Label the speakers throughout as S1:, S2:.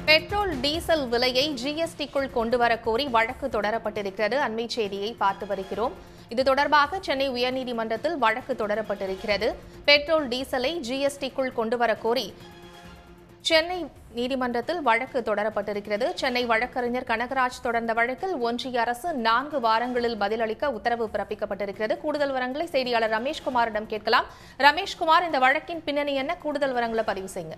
S1: petrol diesel விலையை ஜிஎஸ்டிக்குள் கொண்டுவர கோரி வழக்கு தொடரப்பட்டிருக்கிறது அண்மை செய்தியை பார்த்து வருகிறோம் இது தொடர்பாக சென்னை உயர்நீதிமன்றத்தில் வழக்கு தொடரப்பட்டிருக்கிறது பெட்ரோல் டீசலை ஜிஎஸ்டிக்குள் கொண்டுவர கோரி சென்னை நீதிமன்றத்தில் வழக்கு தொடரப்பட்டிருக்கிறது சென்னை வழக்கறிஞர் கனகராஜ் தொடர்ந்த வழக்கில் ஒன்றிய அரசு நான்கு வாரங்களில் பதிலளிக்க உத்தரவு பிறப்பிக்கப்பட்டிருக்கிறது கூடுதல் விவரங்களை செய்தியாளர் ரமேஷ்குமாரிடம் கேட்கலாம் ரமேஷ்குமார் இந்த வழக்கின் பின்னணி என்ன கூடுதல் விவரங்களை பதிவு செய்யுங்க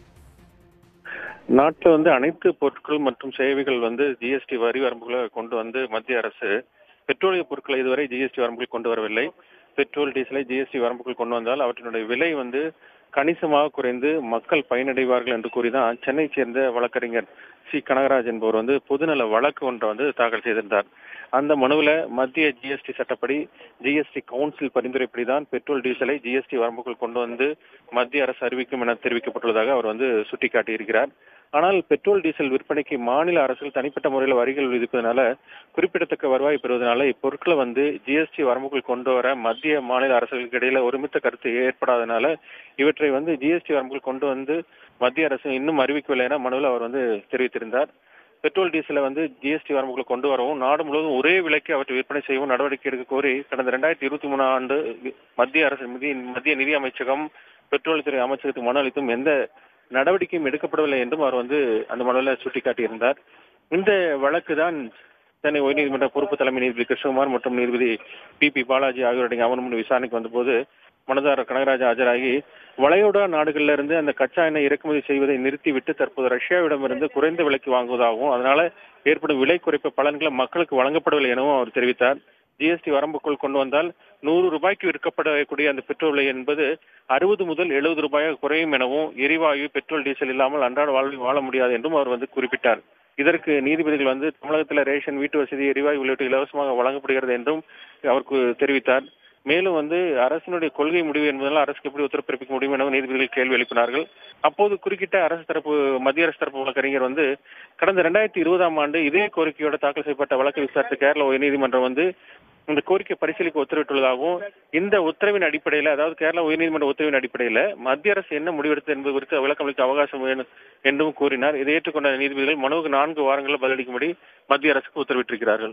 S2: நாட்டில் வந்து அனைத்து பொருட்கள் மற்றும் சேவைகள் வந்து ஜிஎஸ்டி வரி வரம்புகளை கொண்டு வந்து மத்திய அரசு பெட்ரோலிய பொருட்களை இதுவரை ஜிஎஸ்டி வரம்புகள் கொண்டு வரவில்லை பெட்ரோல் டீசலை ஜிஎஸ்டி வரம்புகள் கொண்டு வந்தால் அவற்றினுடைய விலை வந்து கணிசமாக குறைந்து மக்கள் பயனடைவார்கள் என்று கூறிதான் சென்னை சேர்ந்த வழக்கறிஞர் சி கனகராஜ் என்பவர் வந்து பொதுநல வழக்கு ஒன்றை வந்து தாக்கல் செய்திருந்தார் அந்த மனுவில் மத்திய ஜிஎஸ்டி சட்டப்படி ஜிஎஸ்டி கவுன்சில் பரிந்துரைப்படி தான் பெட்ரோல் டீசலை ஜிஎஸ்டி வரம்புக்குள் கொண்டு வந்து மத்திய அரசு அறிவிக்கும் என தெரிவிக்கப்பட்டுள்ளதாக அவர் வந்து சுட்டிக்காட்டியிருக்கிறார் ஆனால் பெட்ரோல் டீசல் விற்பனைக்கு மாநில அரசுகள் தனிப்பட்ட முறையில் வரிகள் விதிப்பதனால குறிப்பிடத்தக்க வருவாய் பெறுவதனால இப்பொருட்களை வந்து ஜிஎஸ்டி வரம்புக்குள் கொண்டு வர மத்திய மாநில அரசுகளுக்கு இடையில ஒருமித்த கருத்து ஏற்படாதனால இவற்றை வந்து ஜிஎஸ்டி வரம்புக்குள் கொண்டு வந்து மத்திய அரசு இன்னும் அறிவிக்கவில்லை என மனுவில் அவர் வந்து தெரிவித்திருந்தார் பெட்ரோல் டீசலை வந்து ஜிஎஸ்டி வரம்புகளை கொண்டு வரவும் நாடு முழுவதும் ஒரே விலைக்கு அவற்றை விற்பனை செய்யவும் நடவடிக்கை எடுக்க கோரி கடந்த ரெண்டாயிரத்தி இருபத்தி மூணாம் ஆண்டு மத்திய அரசு மத்திய நிதி அமைச்சகம் பெட்ரோலியத்துறை அமைச்சகத்துக்கு மனு அளித்தும் எந்த நடவடிக்கையும் எடுக்கப்படவில்லை என்றும் அவர் வந்து அந்த மனுவில் சுட்டிக்காட்டியிருந்தார் இந்த வழக்கு தான் சென்னை உயர்நீதிமன்ற பொறுப்பு தலைமை நீதிபதி கிருஷ்ணகுமார் மற்றும் நீதிபதி பி பி பாலாஜி ஆகியோருடைய அமர்வு முன் விசாரணைக்கு வந்தபோது மனதாரர் கனகராஜ் ஆஜராகி வளைகுடா நாடுகளில் இருந்து அந்த கச்சா எண்ணெய் இறக்குமதி செய்வதை நிறுத்திவிட்டு தற்போது ரஷ்யாவிடமிருந்து குறைந்த விலைக்கு வாங்குவதாகவும் அதனால ஏற்படும் விலை குறைப்பு பலன்களை மக்களுக்கு வழங்கப்படவில்லை எனவும் அவர் தெரிவித்தார் ஜிஎஸ்டி வரம்புக்குள் கொண்டு வந்தால் நூறு ரூபாய்க்கு விற்கப்படக்கூடிய அந்த பெட்ரோல் விலை என்பது அறுபது முதல் எழுபது ரூபாயாக குறையும் எனவும் எரிவாயு பெட்ரோல் டீசல் இல்லாமல் அன்றாட வாழ்வில் வாழ முடியாது என்றும் அவர் வந்து குறிப்பிட்டார் இதற்கு நீதிபதிகள் வந்து தமிழகத்தில் ரேஷன் வீட்டு வசதி எரிவாயு உள்ளிட்ட இலவசமாக வழங்கப்படுகிறது என்றும் அவருக்கு தெரிவித்தார் மேலும் வந்து அரசினுடைய கொள்கை முடிவு என்பதால் அரசுக்கு எப்படி உத்தரவு பிறப்பிக்க முடியும் எனவும் நீதிபதிகள் கேள்வி எழுப்பினார்கள் அப்போது குறுக்கிட்ட அரசு தரப்பு மத்திய அரசு தரப்பு வழக்கறிஞர் வந்து கடந்த ரெண்டாயிரத்தி இருபதாம் ஆண்டு இதே கோரிக்கையோடு தாக்கல் செய்யப்பட்ட வழக்கு விசாரித்த கேரள உயர்நீதிமன்றம் வந்து இந்த கோரிக்கை பரிசீலிக்க உத்தரவிட்டுள்ளதாகவும் இந்த உத்தரவின் அடிப்படையில் அதாவது கேரள உயர்நீதிமன்ற உத்தரவின் அடிப்படையில் மத்திய அரசு என்ன முடிவெடுத்தது என்பது குறித்து விளக்கம் அளிக்க அவகாசம் வேணும் என்றும் கூறினார் இதை ஏற்றுக்கொண்ட நீதிபதிகள் மனுவுக்கு நான்கு வாரங்களில் பதிலளிக்கும்படி மத்திய அரசுக்கு உத்தரவிட்டிருக்கிறார்கள்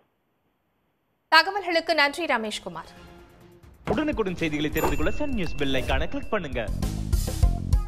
S1: தகவல்களுக்கு நன்றி ரமேஷ்குமார்
S3: உடனுக்குடன் செய்திகளை தெரிந்து கொள்ள சன் நியூஸ் பெல் ஐகானை கிளிக் பண்ணுங்க